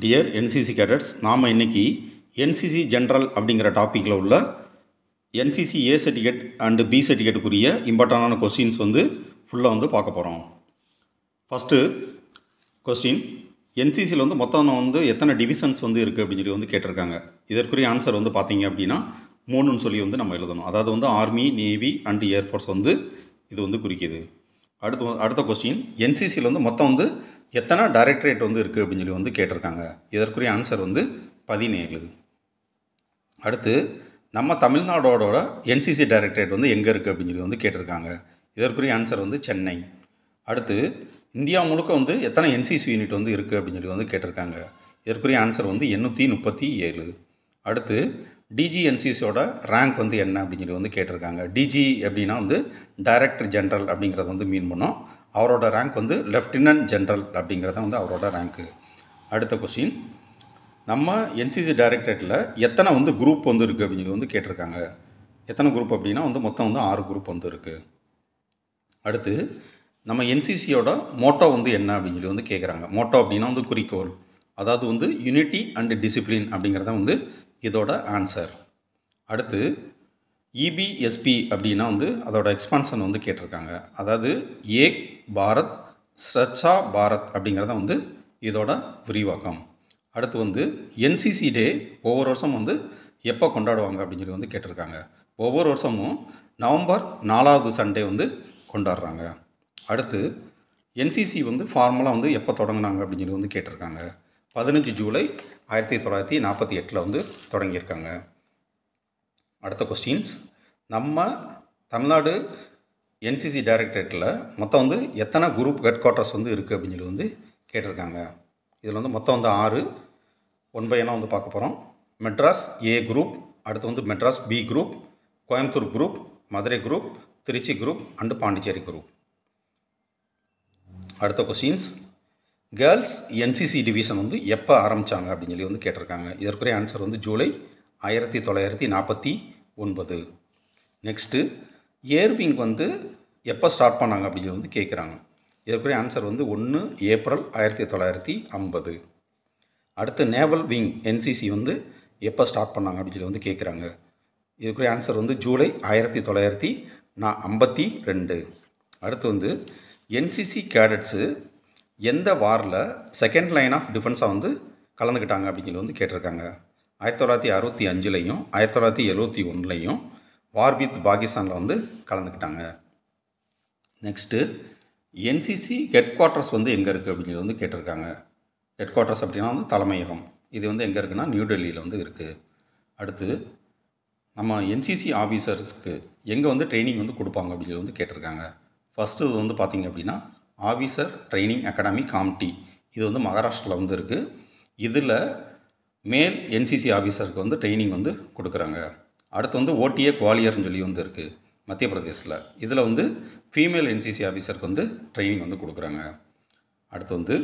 dear NCC cadets நாம் இன்னைக்கு NCC general அப்படிங்கிற டாப்பிக்கில் உள்ள NCC A certificate and B சர்டிஃபிகேட்டுக்குரிய இம்பார்ட்டண்டான கொஸ்டின்ஸ் வந்து ஃபுல்லாக வந்து பார்க்க போகிறோம் ஃபஸ்ட்டு கொஸ்டின் என்சிசியில் வந்து மொத்தம் வந்து எத்தனை டிவிஷன்ஸ் வந்து இருக்குது அப்படின்னு சொல்லி வந்து கேட்டிருக்காங்க இதற்குரிய ஆன்சர் வந்து பார்த்தீங்க அப்படின்னா மூணுன்னு சொல்லி வந்து நம்ம எழுதணும் அதாவது வந்து ஆர்மி நேவி அண்ட் ஏர்ஃபோர்ஸ் வந்து இது வந்து குறிக்குது அடுத்து வந்து- அடுத்த கொஸ்டின் என்சிசியில் வந்து மொத்தம் வந்து எத்தனை டைரக்டரேட் வந்து இருக்குது அப்படின்னு சொல்லி வந்து கேட்டிருக்காங்க இதற்குரிய ஆன்சர் வந்து பதினேழு அடுத்து நம்ம தமிழ்நாடோட என்சிசி டைரக்டரேட் வந்து எங்கே இருக்குது அப்படின்னு சொல்லி வந்து கேட்டிருக்காங்க இதற்குரிய ஆன்சர் வந்து சென்னை அடுத்து இந்தியா முழுக்க வந்து எத்தனை என்சிசி யூனிட் வந்து இருக்குது அப்படின்னு சொல்லி வந்து கேட்டிருக்காங்க இதற்குரிய ஆன்சர் வந்து எண்ணூற்றி முப்பத்தி ஏழு அடுத்து டிஜி என்சிசியோட ரேங்க் வந்து என்ன அப்படின்னு சொல்லி வந்து கேட்டிருக்காங்க டிஜி அப்படின்னா வந்து டைரக்டர் ஜெனரல் அப்படிங்கிறத வந்து மீன் பண்ணோம் அவரோட ரேங்க் வந்து லெஃப்டினன்ட் ஜெனரல் அப்படிங்கிறத வந்து அவரோட ரேங்க்கு அடுத்த கொஸ்டின் நம்ம என்சிசி டைரக்டரேட்டில் எத்தனை வந்து குரூப் வந்து இருக்குது அப்படின்னு சொல்லி வந்து கேட்டிருக்காங்க எத்தனை குரூப் அப்படின்னா வந்து மொத்தம் வந்து ஆறு குரூப் வந்து இருக்குது அடுத்து நம்ம என்சிசியோட மோட்டோ வந்து என்ன அப்படின்னு சொல்லி வந்து கேட்குறாங்க மோட்டோ அப்படின்னா வந்து குறிக்கோள் அதாவது வந்து யூனிட்டி அண்ட் டிசிப்ளின் அப்படிங்கிறத வந்து இதோட ஆன்சர் அடுத்து இபிஎஸ்பி அப்படின்னா வந்து அதோட எக்ஸ்பான்ஷன் வந்து கேட்டிருக்காங்க அதாவது ஏக் பாரத் ஸ்வச்சா பாரத் அப்படிங்கிறத வந்து இதோட விரிவாக்கம் அடுத்து வந்து என்சிசி டே ஒவ்வொரு வருஷம் வந்து எப்போ கொண்டாடுவாங்க அப்படின்னு சொல்லி வந்து கேட்டிருக்காங்க ஒவ்வொரு வருஷமும் நவம்பர் நாலாவது சண்டே வந்து கொண்டாடுறாங்க அடுத்து என்சிசி வந்து ஃபார்மலாக வந்து எப்போ தொடங்கினாங்க அப்படின்னு சொல்லி வந்து கேட்டிருக்காங்க பதினஞ்சு ஜூலை ஆயிரத்தி தொள்ளாயிரத்தி நாற்பத்தி எட்டில் வந்து தொடங்கியிருக்காங்க அடுத்த கொஸ்டின்ஸ் நம்ம தமிழ்நாடு என்சிசி டைரக்டரேட்டில் மொத்தம் வந்து எத்தனை குரூப் ஹெட் குவார்ட்டர்ஸ் வந்து இருக்குது அப்படின்னு சொல்லி வந்து கேட்டிருக்காங்க இதில் வந்து மொத்தம் வந்து ஆறு ஒன் பை வந்து பார்க்க போகிறோம் மெட்ராஸ் ஏ குரூப் அடுத்து வந்து Madras B group Coimbatore group Madurai group Tiruchi group and Pondicherry group அடுத்த கொஸ்டின்ஸ் கேர்ள்ஸ் என்சிசி டிவிஷன் வந்து எப்போ ஆரம்பித்தாங்க அப்படின்னு சொல்லி வந்து கேட்டிருக்காங்க இதற்குரிய ஆன்சர் வந்து ஜூலை ஆயிரத்தி தொள்ளாயிரத்தி நாற்பத்தி ஒன்பது நெக்ஸ்ட்டு ஏர்விங் வந்து எப்போ ஸ்டார்ட் பண்ணாங்க அப்படின்னு சொல்லி வந்து கேட்குறாங்க இதற்குரிய ஆன்சர் வந்து ஒன்று ஏப்ரல் ஆயிரத்தி தொள்ளாயிரத்தி ஐம்பது அடுத்து நேவல் விங் என்சிசி வந்து எப்போ ஸ்டார்ட் பண்ணாங்க அப்படின்னு சொல்லி வந்து கேட்குறாங்க இதுக்குரிய ஆன்சர் வந்து ஜூலை ஆயிரத்தி தொள்ளாயிரத்தி நான் ஐம்பத்தி ரெண்டு அடுத்து வந்து என்சிசி கேடட்ஸு எந்த வாரில் செகண்ட் லைன் ஆஃப் டிஃபென்ஸாக வந்து கலந்துக்கிட்டாங்க அப்படின்னு சொல்லி வந்து கேட்டிருக்காங்க ஆயிரத்தி தொள்ளாயிரத்தி அறுபத்தி அஞ்சுலையும் ஆயிரத்தி தொள்ளாயிரத்தி எழுபத்தி ஒன்றுலையும் வார் வித் பாகிஸ்தானில் வந்து கலந்துக்கிட்டாங்க நெக்ஸ்ட்டு என்சிசி ஹெட் குவார்ட்டர்ஸ் வந்து எங்கே இருக்குது அப்படின்னு சொல்லி வந்து கேட்டிருக்காங்க ஹெட் குவார்ட்டர்ஸ் அப்படின்னா வந்து தலைமையகம் இது வந்து எங்கே இருக்குன்னா நியூ டெல்லியில் வந்து இருக்குது அடுத்து நம்ம என்சிசி ஆஃபீஸர்ஸ்க்கு எங்கே வந்து ட்ரைனிங் வந்து கொடுப்பாங்க அப்படின்னு சொல்லி வந்து கேட்டிருக்காங்க ஃபஸ்ட்டு இது வந்து பார்த்திங்க அப்படின்னா ஆஃபீஸர் ட்ரைனிங் அகாடமி காம்டி இது வந்து மகாராஷ்டிராவில் வந்து இருக்குது இதில் மேல் என்சிசி ஆஃபீஸருக்கு வந்து ட்ரைனிங் வந்து கொடுக்குறாங்க அடுத்து வந்து ஓடிஏ குவாலியர்னு சொல்லி வந்து இருக்குது மத்திய பிரதேசில் இதில் வந்து ஃபீமேல் என்சிசி ஆஃபீஸருக்கு வந்து ட்ரைனிங் வந்து கொடுக்குறாங்க அடுத்து வந்து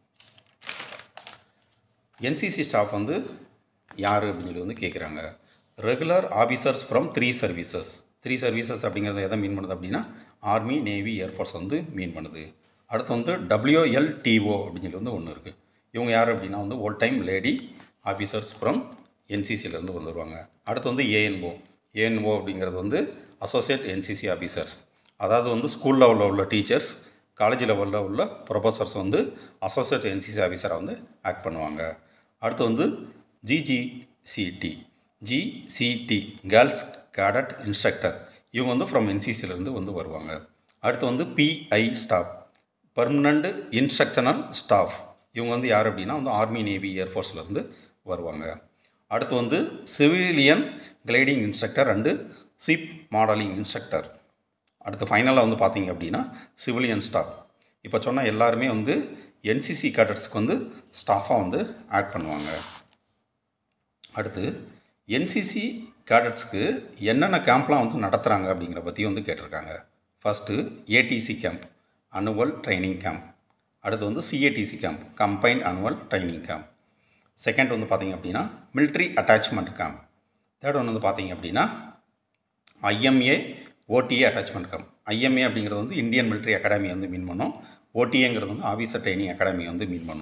என்சிசி ஸ்டாஃப் வந்து யார் அப்படின்னு சொல்லி வந்து கேட்குறாங்க regular officers from three services three services அப்படிங்கிறத எதை மீன் பண்ணுது அப்படின்னா ஆர்மி நேவி ஏர்ஃபோர்ஸ் வந்து மீன் பண்ணுது அடுத்து வந்து டபிள்யூஎல்டிஓ அப்படின்னு சொல்லி வந்து ஒன்று இருக்குது இவங்க யார் அப்படின்னா வந்து whole time lady officers from என்சிசிலேருந்து வந்து வருவாங்க அடுத்து வந்து ஏஎன்ஓ ஏஎன்ஓ அப்படிங்கிறது வந்து அசோசியேட் என்சிசி ஆஃபீஸர்ஸ் அதாவது வந்து ஸ்கூல் லெவலில் உள்ள டீச்சர்ஸ் காலேஜ் லெவலில் உள்ள ப்ரொஃபஸர்ஸ் வந்து அசோசியேட் என்சிசி ஆஃபீஸராக வந்து ஆக்ட் பண்ணுவாங்க அடுத்து வந்து GGCT GCT girls cadet instructor இவங்க வந்து ஃப்ரம் என்சிசிலேருந்து வந்து வருவாங்க அடுத்து வந்து PI staff permanent instructional staff இவங்க வந்து யார் அப்படின்னா வந்து ஆர்மி நேவி ஏர்ஃபோர்ஸ்லேருந்து வருவாங்க அடுத்து வந்து civilian gliding instructor and ship modelling instructor அடுத்து ஃபைனலாக வந்து பார்த்தீங்க அப்படின்னா சிவிலியன் ஸ்டாஃப் இப்போ சொன்ன எல்லாருமே வந்து என்சிசி கேடட்ஸ்க்கு வந்து ஸ்டாஃபாக வந்து ஆட் பண்ணுவாங்க அடுத்து என்சிசி கேடட்ஸ்க்கு என்னென்ன கேம்ப்லாம் வந்து நடத்துகிறாங்க அப்படிங்கிற பற்றி வந்து கேட்டிருக்காங்க first ATC camp annual training camp அடுத்து வந்து CATC camp combined annual training camp second வந்து பார்த்தீங்க அப்படின்னா military அட்டாச்மெண்ட் கேம்ப் தேர்ட் ஒன்று வந்து பார்த்தீங்க அப்படின்னா IMA OTA attachment camp IMA அப்படிங்கிறது வந்து இந்தியன் military அகாடமி வந்து மீன் பண்ணோம் ஓடிஏங்கிறது வந்து ஆஃபீஸர் ட்ரைனிங் அகாடமி வந்து மீன் பண்ணோம்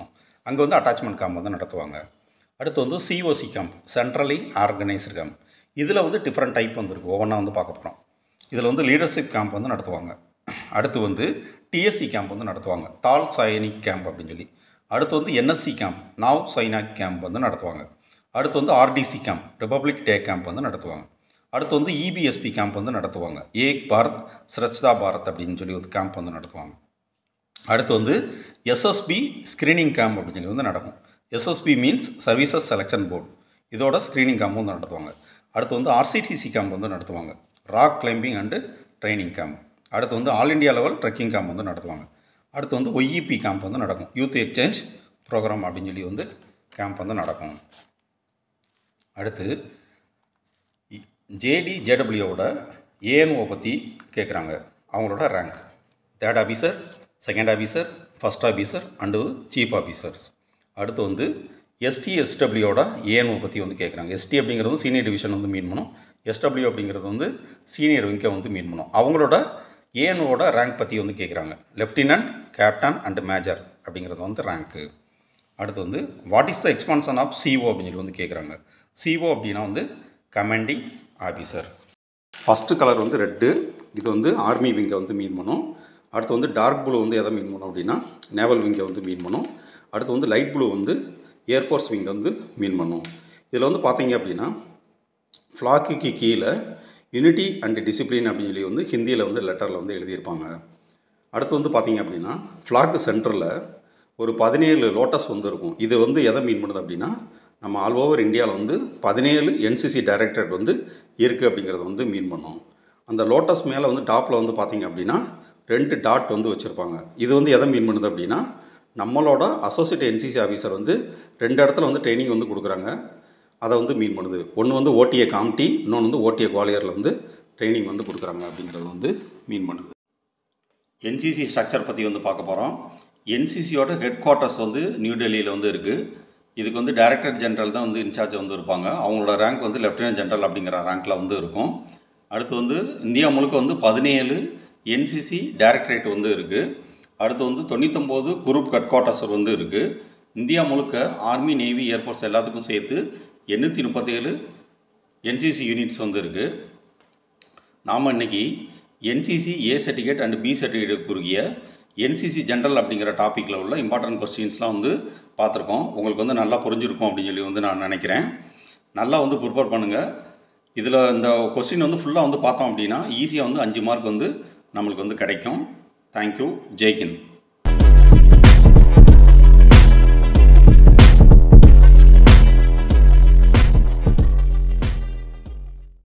அங்கே வந்து அட்டாச்மெண்ட் கேம்ப் வந்து நடத்துவாங்க அடுத்து வந்து COC camp centrally organised camp இதில் வந்து டிஃப்ரெண்ட் டைப் வந்துருக்கு ஒவ்வொன்றா வந்து பார்க்க போகிறோம் இதில் வந்து லீடர்ஷிப் கேம்ப் வந்து நடத்துவாங்க அடுத்து வந்து டிஎஸ்சி கேம்ப் வந்து நடத்துவாங்க தால் சைனிக் கேம்ப் அப்படின்னு சொல்லி அடுத்து வந்து NSC camp Nau Sainik camp வந்து நடத்துவாங்க அடுத்து வந்து RDC camp republic day camp வந்து நடத்துவாங்க அடுத்து வந்து இபிஎஸ்பி கேம்ப் வந்து நடத்துவாங்க ஏக் பாரத் ஸ்ரச்தா பாரத் அப்படின்னு சொல்லி ஒரு கேம்ப் வந்து நடத்துவாங்க அடுத்து வந்து எஸ்எஸ்பி ஸ்க்ரீனிங் கேம்ப் அப்படின்னு சொல்லி வந்து நடக்கும் SSB means services selection board இதோட ஸ்க்ரீனிங் கேம்ப் வந்து நடத்துவாங்க அடுத்து வந்து ஆர்சிடிசி கேம்ப் வந்து நடத்துவாங்க rock climbing and training camp அடுத்து வந்து all India level trekking camp வந்து நடத்துவாங்க அடுத்து வந்து ஒய்இபி கேம்ப் வந்து நடக்கும் யூத் எக்ஸ்சேஞ்ச் ப்ரோக்ராம் அப்படின்னு சொல்லி வந்து கேம்ப் வந்து நடக்கும் அடுத்து ஜேடி ஜேடபிள்யூவோட ஏஎன்ஓ பற்றி கேட்குறாங்க அவங்களோட rank third officer second officer first officer and chief officers அடுத்து வந்து எஸ்டி எஸ்டபிள்யூவோட ஏஎன்ஓ பற்றி வந்து கேட்குறாங்க எஸ்டி அப்படிங்கிறது வந்து சீனியர் டிவிஷன் வந்து மீன் பண்ணும் எஸ்டபிள்யூ அப்படிங்கிறது வந்து சீனியர் விங்கை வந்து மீன் பண்ணும் அவங்களோட ஏஎன்ஓட ரேங்க் பற்றி வந்து கேட்குறாங்க லெஃப்டினன்ட் கேப்டன் அண்டு மேஜர் அப்படிங்கிறது வந்து ரேங்க்கு அடுத்து வந்து what is the expansion of CO அப்படின்னு சொல்லி வந்து கேட்குறாங்க சிஓ அப்படின்னா வந்து கமாண்டிங் ஆஃபீஸர் ஃபஸ்ட்டு கலர் வந்து ரெட்டு இது வந்து ஆர்மி விங்கை வந்து மீன் பண்ணும் அடுத்து வந்து டார்க் ப்ளூ வந்து எதை மீன் பண்ணும் அப்படின்னா நேவல் விங்கை வந்து மீன் பண்ணும் அடுத்து வந்து லைட் ப்ளூ வந்து ஏர்ஃபோர்ஸ் விங்கை வந்து மீன் பண்ணும் இதில் வந்து பார்த்தீங்க அப்படின்னா ஃப்ளாக்குக்கு கீழே யூனிட்டி அண்ட் டிசிப்ளின் அப்படின்னு சொல்லி வந்து ஹிந்தியில் வந்து லெட்டரில் வந்து எழுதியிருப்பாங்க அடுத்து வந்து பார்த்தீங்க அப்படின்னா ஃப்ளாக்கு சென்டரில் ஒரு பதினேழு லோட்டஸ் வந்து இருக்கும் இது வந்து எதை மீன் பண்ணுது அப்படின்னா நம்ம ஆல் ஓவர் இந்தியாவில் வந்து பதினேழு என்சிசி டைரக்டரேட் வந்து இருக்குது அப்படிங்கிறத வந்து மீன் பண்ணோம் அந்த லோட்டஸ் மேலே வந்து டாப்பில் வந்து பார்த்தீங்க அப்படின்னா ரெண்டு டாட் வந்து வச்சுருப்பாங்க இது வந்து எதை மீன் பண்ணுது அப்படின்னா நம்மளோட அசோசியேட் என்சிசி ஆஃபீஸர் வந்து ரெண்டு இடத்துல வந்து ட்ரைனிங் வந்து கொடுக்குறாங்க அதை வந்து மீன் பண்ணுது ஒன்று வந்து ஓடிஏ காம்டி இன்னொன்று வந்து ஓடிஏ குவாலியரில் வந்து ட்ரைனிங் வந்து கொடுக்குறாங்க அப்படிங்கிறது வந்து மீன் பண்ணுது என்சிசி ஸ்ட்ரக்சர் பற்றி வந்து பார்க்க போகிறோம் என்சிசியோட ஹெட் குவார்ட்டர்ஸ் வந்து நியூ டெல்லியில் வந்து இருக்குது இதுக்கு வந்து டைரக்டர் ஜெனரல் தான் வந்து இன்சார்ஜ் வந்து இருப்பாங்க அவங்களோட ரேங்க் வந்து லெஃப்டினன்ட் ஜெனரல் அப்படிங்கிற ரேங்க்கில் வந்து இருக்கும் அடுத்து வந்து இந்தியா முழுக்க வந்து பதினேழு என்சிசி டைரக்டரேட் வந்து இருக்குது அடுத்து வந்து தொண்ணூத்தொம்போது குரூப் ஹெட் குவார்ட்டர்ஸ் வந்து இருக்குது இந்தியா முழுக்க ஆர்மி நேவி ஏர்ஃபோர்ஸ் எல்லாத்துக்கும் சேர்த்து எண்ணூற்றி முப்பத்தேழு என்சிசி யூனிட்ஸ் வந்து இருக்குது நாம் இன்னைக்கு NCC A certificate and B certificate குறுகிய என்சிசி ஜென்ரல் அப்படிங்கிற டாப்பிக்கில் உள்ள இம்பார்ட்டன்ட் கொஸ்டின்ஸ்லாம் வந்து பார்த்துருக்கோம் உங்களுக்கு வந்து நல்லா புரிஞ்சிருக்கும் அப்படின்னு சொல்லி வந்து நான் நினைக்கிறேன் நல்லா வந்து ப்ரிப்பேர் பண்ணுங்கள் இதில் இந்த கொஸ்டின் வந்து ஃபுல்லாக வந்து பார்த்தோம் அப்படின்னா ஈஸியாக வந்து அஞ்சு மார்க் வந்து நம்மளுக்கு வந்து கிடைக்கும் தேங்க்யூ ஜெய்கின்